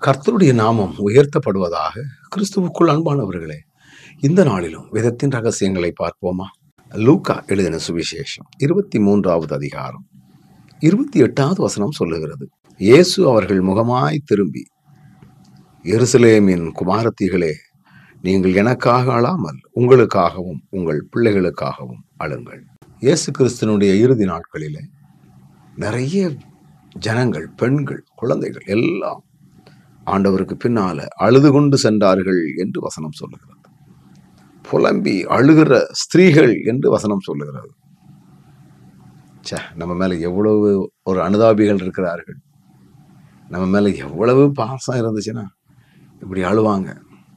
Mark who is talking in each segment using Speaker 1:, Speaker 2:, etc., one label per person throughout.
Speaker 1: கர்த்தருடைய நாமம் உயர்த்தப்படுவதாக கிறிஸ்துவுக்குள் அன்பானவர்களே இந்த நாளிலும் வேதத்தின் ரகசியங்களை பார்ப்போமா லூக்கா எழுதின சுவிசேஷம் இருபத்தி மூன்றாவது அதிகாரம் இருபத்தி எட்டாவது வசனம் சொல்லுகிறது இயேசு அவர்கள் முகமாய் திரும்பி எருசலேமின் குமாரத்திகளே நீங்கள் எனக்காக அழாமல் உங்களுக்காகவும் உங்கள் பிள்ளைகளுக்காகவும் அழுங்கள் இயேசு கிறிஸ்தனுடைய இறுதி நாட்களிலே நிறைய ஜனங்கள் பெண்கள் குழந்தைகள் எல்லாம் ஆண்டவருக்கு பின்னால அழுது கொண்டு சென்றார்கள் என்று வசனம் சொல்லுகிறது புலம்பி அழுகிற ஸ்திரீகள் என்று வசனம் சொல்லுகிறது ச்சே நம்ம மேல எவ்வளவு ஒரு அனுதாபிகள் இருக்கிறார்கள் நம்ம மேல எவ்வளவு பாசம் இருந்துச்சுன்னா இப்படி அழுவாங்க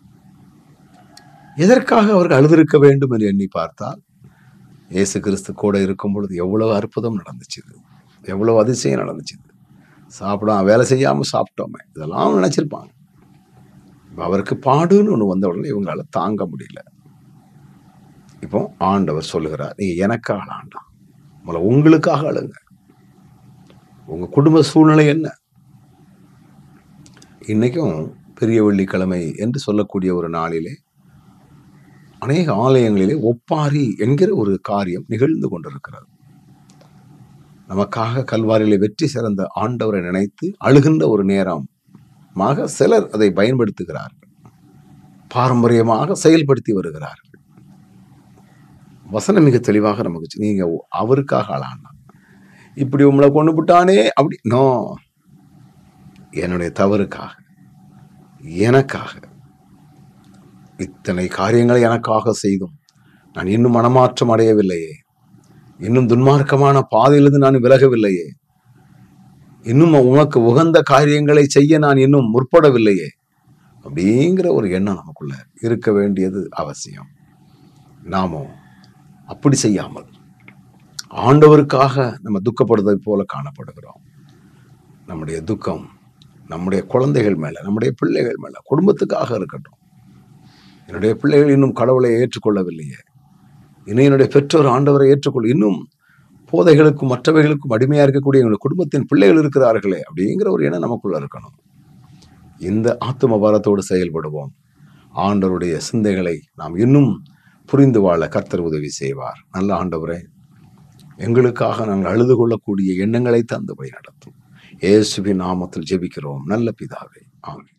Speaker 1: எதற்காக அவர்கள் அழுதிருக்க வேண்டும் என்று எண்ணி பார்த்தால் இயேசு கிறிஸ்து கூட இருக்கும் பொழுது எவ்வளவு அற்புதம் நடந்துச்சு எவ்வளவு அதிசயம் நடந்துச்சு சாப்பிடாம வேலை செய்யாம சாப்பிட்டோமே இதெல்லாம் நினைச்சிருப்பாங்க இப்ப அவருக்கு பாடுன்னு ஒன்று வந்த உடனே இவங்களால தாங்க முடியல இப்போ ஆண்டவர் சொல்லுகிறார் நீங்க எனக்காக ஆண்டாம் முதல்ல உங்களுக்காக அழுங்க உங்க குடும்ப சூழ்நிலை என்ன இன்னைக்கும் பெரிய வெள்ளிக்கிழமை என்று சொல்லக்கூடிய ஒரு நாளிலே அநேக ஆலயங்களிலே ஒப்பாரி என்கிற ஒரு காரியம் நிகழ்ந்து கொண்டிருக்கிறது நமக்காக கல்வாரியிலே வெற்றி சிறந்த ஆண்டவரை நினைத்து அழுகின்ற ஒரு நேரமாக சிலர் அதை பயன்படுத்துகிறார்கள் பாரம்பரியமாக செயல்படுத்தி வருகிறார்கள் வசனம் மிக தெளிவாக நமக்கு சொ- நீங்க அவருக்காக ஆளானா இப்படி உங்களை கொண்டு விட்டானே அப்படி நோ என்னுடைய தவறுக்காக எனக்காக இத்தனை காரியங்களை எனக்காக செய்தும் நான் இன்னும் மனமாற்றம் அடையவில்லையே இன்னும் துன்மார்க்கமான பாதையிலிருந்து நான் விலகவில்லையே இன்னும் உனக்கு உகந்த காரியங்களை செய்ய நான் இன்னும் முற்படவில்லையே அப்படிங்கிற ஒரு எண்ணம் நமக்குள்ள இருக்க வேண்டியது அவசியம் நாமோ அப்படி செய்யாமல் ஆண்டவருக்காக நம்ம துக்கப்படுவதை போல காணப்படுகிறோம் நம்முடைய துக்கம் நம்முடைய குழந்தைகள் மேல நம்முடைய பிள்ளைகள் மேல குடும்பத்துக்காக இருக்கட்டும் என்னுடைய பிள்ளைகள் இன்னும் கடவுளை ஏற்றுக்கொள்ளவில்லையே இன்னும் என்னுடைய பெற்றோர் ஆண்டவரை ஏற்றுக்கொள் இன்னும் போதைகளுக்கும் மற்றவைகளுக்கும் அடிமையா இருக்கக்கூடிய எங்களுடைய குடும்பத்தின் பிள்ளைகள் இருக்கிறார்களே அப்படிங்கிற ஒரு எண்ணம் நமக்குள்ள இருக்கணும் இந்த ஆத்தும பாரத்தோடு செயல்படுவோம் ஆண்டவருடைய சிந்தைகளை நாம் இன்னும் புரிந்து வாழ கர்த்தர் உதவி செய்வார் நல்ல ஆண்டவரே எங்களுக்காக நாங்கள் அழுது கொள்ளக்கூடிய எண்ணங்களை தந்து வழி நடத்தும் இயேசுவின் நாமத்தில் ஜெபிக்கிறோம் நல்ல பிதாவே ஆமென்